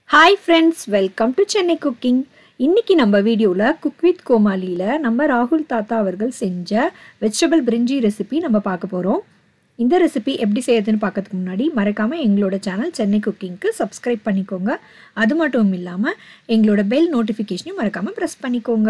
hi friends welcome to Chennai cooking இன்னைக்கு நம்ம வீடியோவில் குக் வித் கோமாலியில் நம்ம ராகுல் தாத்தா அவர்கள் செஞ்ச வெஜிடபிள் பிரிஞ்சி ரெசிபி நம்ம பார்க்க போகிறோம் இந்த ரெசிபி எப்படி செய்யறதுன்னு பார்க்கறதுக்கு முன்னாடி மறக்காமல் எங்களோட சேனல் சென்னை குக்கிங்க்கு சப்ஸ்கிரைப் பண்ணிக்கோங்க அது மட்டும் இல்லாமல் எங்களோட பெல் நோட்டிஃபிகேஷனையும் மறக்காமல் ப்ரெஸ் பண்ணிக்கோங்க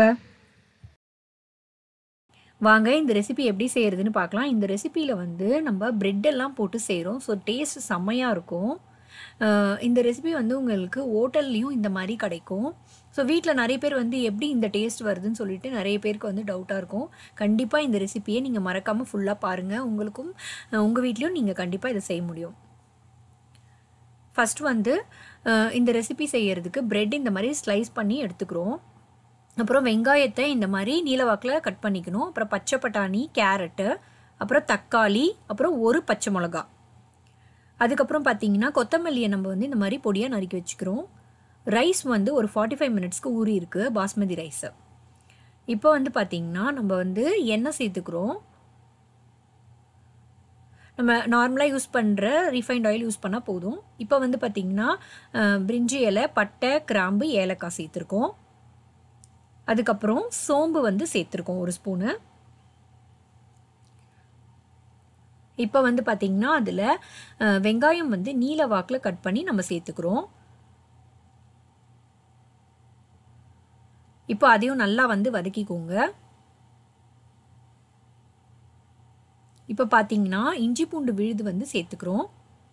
வாங்க இந்த ரெசிபி எப்படி செய்கிறதுன்னு பார்க்கலாம் இந்த ரெசிப்பியில் வந்து நம்ம பிரெட் எல்லாம் போட்டு செய்கிறோம் ஸோ டேஸ்ட் செம்மையாக இருக்கும் அஹ் இந்த ரெசிபி வந்து உங்களுக்கு ஹோட்டல்லையும் இந்த மாதிரி கிடைக்கும் ஸோ வீட்டில் நிறைய பேர் வந்து எப்படி இந்த டேஸ்ட் வருதுன்னு சொல்லிட்டு நிறைய பேருக்கு வந்து டவுட்டாக இருக்கும் கண்டிப்பாக இந்த ரெசிபியை நீங்கள் மறக்காமல் ஃபுல்லாக பாருங்கள் உங்களுக்கும் உங்கள் வீட்லேயும் நீங்கள் கண்டிப்பாக இதை செய்ய முடியும் ஃபஸ்ட் வந்து அஹ் இந்த ரெசிபி செய்யறதுக்கு பிரெட் இந்த மாதிரி ஸ்லைஸ் பண்ணி எடுத்துக்கிறோம் அப்புறம் வெங்காயத்தை இந்த மாதிரி நீலவாக்கில் கட் பண்ணிக்கணும் அப்புறம் பச்சை பட்டாணி கேரட்டு அப்புறம் தக்காளி அப்புறம் ஒரு பச்சை மிளகா அதுக்கப்புறம் பார்த்தீங்கன்னா கொத்தமல்லியை நம்ம வந்து இந்த மாதிரி பொடியாக நறுக்கி வச்சுக்கிறோம் ரைஸ் வந்து ஒரு ஃபார்ட்டி ஃபைவ் மினிட்ஸ்க்கு ஊறி இருக்குது பாஸ்மதி ரைஸு இப்போ வந்து பார்த்திங்கன்னா நம்ம வந்து எண்ணெய் சேர்த்துக்கிறோம் நம்ம நார்மலாக யூஸ் பண்ணுற ரீஃபைண்ட் ஆயில் யூஸ் பண்ணால் போதும் இப்போ வந்து பார்த்திங்கன்னா பிரிஞ்சி இலை பட்டை கிராம்பு ஏலக்காய் சேர்த்துருக்கோம் அதுக்கப்புறம் சோம்பு வந்து சேர்த்துருக்கோம் ஒரு ஸ்பூனு இப்போ வந்து பார்த்திங்கன்னா அதில் வெங்காயம் வந்து நீல வாக்கில் கட் பண்ணி நம்ம சேர்த்துக்கிறோம் இப்போ அதையும் நல்லா வந்து வதக்கிக்கோங்க இப்போ பார்த்தீங்கன்னா இஞ்சி பூண்டு விழுது வந்து சேர்த்துக்கிறோம்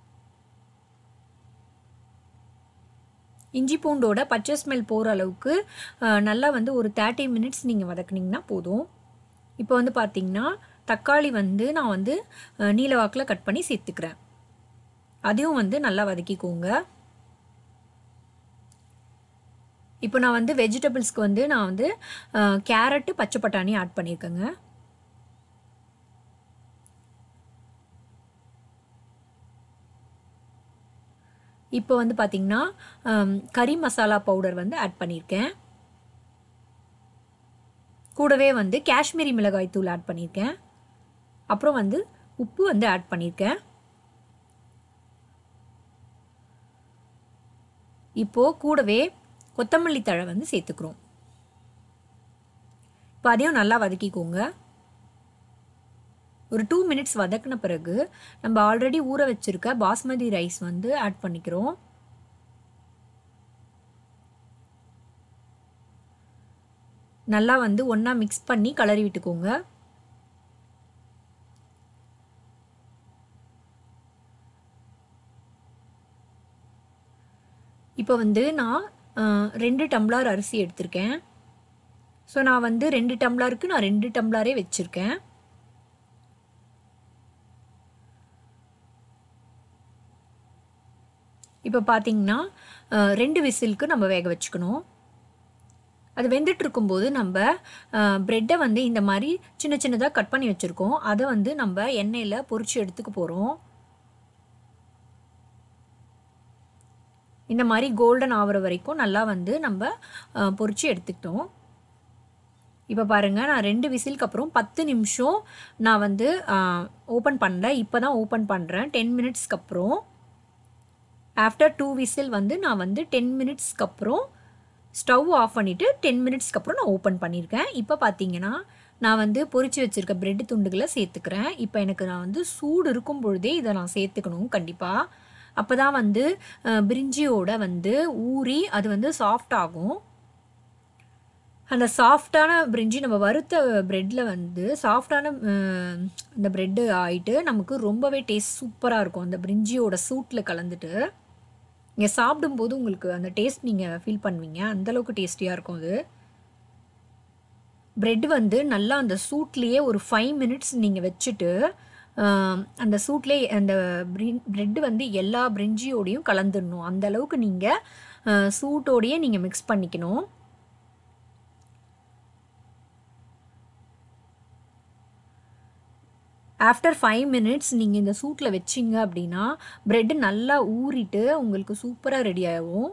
இஞ்சி பூண்டோட பச்சை ஸ்மெல் போகிற அளவுக்கு நல்லா வந்து ஒரு தேர்ட்டி மினிட்ஸ் நீங்கள் வதக்குனிங்கன்னா போதும் இப்போ வந்து பார்த்தீங்கன்னா தக்காளி வந்து நான் வந்து நீல வாக்கில் கட் பண்ணி சேர்த்துக்கிறேன் அதையும் வந்து நல்லா வதக்கிக்கோங்க இப்போ நான் வந்து வெஜிடபிள்ஸ்க்கு வந்து நான் வந்து கேரட்டு பச்சை பட்டாணி ஆட் பண்ணியிருக்கேங்க இப்போ வந்து பார்த்திங்கன்னா கறி மசாலா பவுடர் வந்து ஆட் பண்ணியிருக்கேன் கூடவே வந்து காஷ்மீரி மிளகாய் தூள் ஆட் பண்ணியிருக்கேன் அப்புறம் வந்து உப்பு வந்து ஆட் பண்ணியிருக்கேன் இப்போது கூடவே கொத்தமல்லி தழை வந்து சேர்த்துக்கிறோம் இப்போ அதையும் நல்லா வதக்கிக்கோங்க ஒரு டூ மினிட்ஸ் வதக்கின பிறகு நம்ம ஆல்ரெடி ஊற வச்சுருக்க பாஸ்மதி ரைஸ் வந்து ஆட் பண்ணிக்கிறோம் நல்லா வந்து ஒன்றா மிக்ஸ் பண்ணி கலரி விட்டுக்கோங்க இப்போ வந்து நான் ரெண்டு டம்ளர் அரிசி எடுத்திருக்கேன் ஸோ நான் வந்து ரெண்டு டம்ளருக்கு நான் ரெண்டு டம்ளரே வச்சுருக்கேன் இப்போ பார்த்தீங்கன்னா ரெண்டு விசிலுக்கு நம்ம வேக வச்சுக்கணும் அது வெந்துட்டு இருக்கும்போது நம்ம ப்ரெட்டை வந்து இந்த மாதிரி சின்ன சின்னதாக கட் பண்ணி வச்சுருக்கோம் அதை வந்து நம்ம எண்ணெயில் பொரிச்சு எடுத்துக்க போகிறோம் இந்த மாதிரி கோல்டன் ஆகிற வரைக்கும் நல்லா வந்து நம்ம பொரிச்சு எடுத்துக்கிட்டோம் இப்போ பாருங்கள் நான் ரெண்டு விசிலுக்கு அப்புறம் பத்து நிமிஷம் நான் வந்து ஓப்பன் பண்ணல இப்போ தான் ஓப்பன் பண்ணுறேன் டென் மினிட்ஸ்க்கு அப்புறம் ஆஃப்டர் டூ விசில் வந்து நான் வந்து டென் மினிட்ஸ்க்கு அப்புறம் ஸ்டவ் ஆஃப் பண்ணிவிட்டு டென் மினிட்ஸ்க்கு அப்புறம் நான் ஓப்பன் பண்ணியிருக்கேன் இப்போ பார்த்தீங்கன்னா நான் வந்து பொரிச்சு வச்சுருக்க ப்ரெட் துண்டுகளை சேர்த்துக்கிறேன் இப்போ எனக்கு நான் வந்து சூடு இருக்கும் பொழுதே இதை நான் சேர்த்துக்கணும் கண்டிப்பாக அப்போ தான் வந்து பிரிஞ்சியோட வந்து ஊறி அது வந்து சாஃப்ட் ஆகும் அந்த சாஃப்டான பிரிஞ்சி நம்ம வறுத்த ப்ரெட்டில் வந்து சாஃப்டான இந்த ப்ரெட்டு ஆகிட்டு நமக்கு ரொம்பவே டேஸ்ட் சூப்பராக இருக்கும் அந்த பிரிஞ்சியோட சூட்டில் கலந்துட்டு நீங்கள் சாப்பிடும்போது உங்களுக்கு அந்த டேஸ்ட் நீங்கள் ஃபீல் பண்ணுவீங்க அந்தளவுக்கு டேஸ்டியாக இருக்கும் அது ப்ரெட் வந்து நல்லா அந்த சூட்லேயே ஒரு ஃபைவ் மினிட்ஸ் நீங்கள் வச்சுட்டு அந்த சூட்லேயே அந்த ப்ரெட்டு வந்து எல்லா பிரிஞ்சியோடையும் கலந்துடணும் அந்த அளவுக்கு நீங்கள் சூட்டோடையே நீங்கள் மிக்ஸ் பண்ணிக்கணும் ஆஃப்டர் ஃபைவ் மினிட்ஸ் நீங்கள் இந்த சூட்டில் வச்சிங்க அப்படின்னா ப்ரெட்டு நல்லா ஊறிட்டு உங்களுக்கு சூப்பராக ரெடி ஆகும்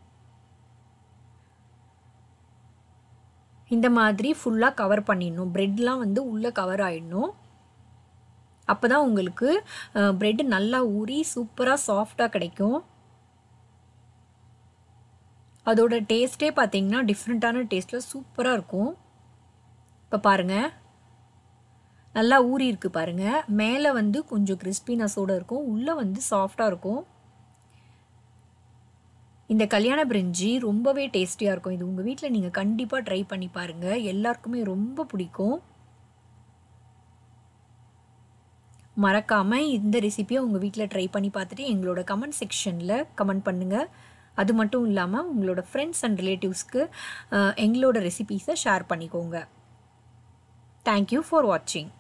இந்த மாதிரி ஃபுல்லாக கவர் பண்ணிடணும் ப்ரெட்லாம் வந்து உள்ளே கவர் ஆகிடணும் அப்போ தான் உங்களுக்கு ப்ரெட்டு நல்லா ஊறி சூப்பராக சாஃப்டாக கிடைக்கும் அதோட டேஸ்ட்டே பார்த்தீங்கன்னா டிஃப்ரெண்ட்டான டேஸ்ட்டில் சூப்பராக இருக்கும் இப்போ பாருங்கள் நல்லா ஊறி இருக்கு பாருங்கள் மேலே வந்து கொஞ்சம் கிறிஸ்பினஸோடு இருக்கும் உள்ளே வந்து சாஃப்டாக இருக்கும் இந்த கல்யாண பிரிஞ்சி ரொம்பவே டேஸ்டியாக இருக்கும் இது உங்கள் வீட்டில் நீங்கள் கண்டிப்பாக ட்ரை பண்ணி பாருங்கள் எல்லாருக்குமே ரொம்ப பிடிக்கும் மறக்காமல் இந்த ரெசிபியை உங்கள் வீட்டில் ட்ரை பண்ணி பார்த்துட்டு எங்களோட கமெண்ட் செக்ஷனில் கமெண்ட் பண்ணுங்கள் அது மட்டும் இல்லாமல் உங்களோட ஃப்ரெண்ட்ஸ் அண்ட் ரிலேட்டிவ்ஸ்க்கு எங்களோட ரெசிபீஸை ஷேர் பண்ணிக்கோங்க தேங்க்யூ ஃபார் வாட்சிங்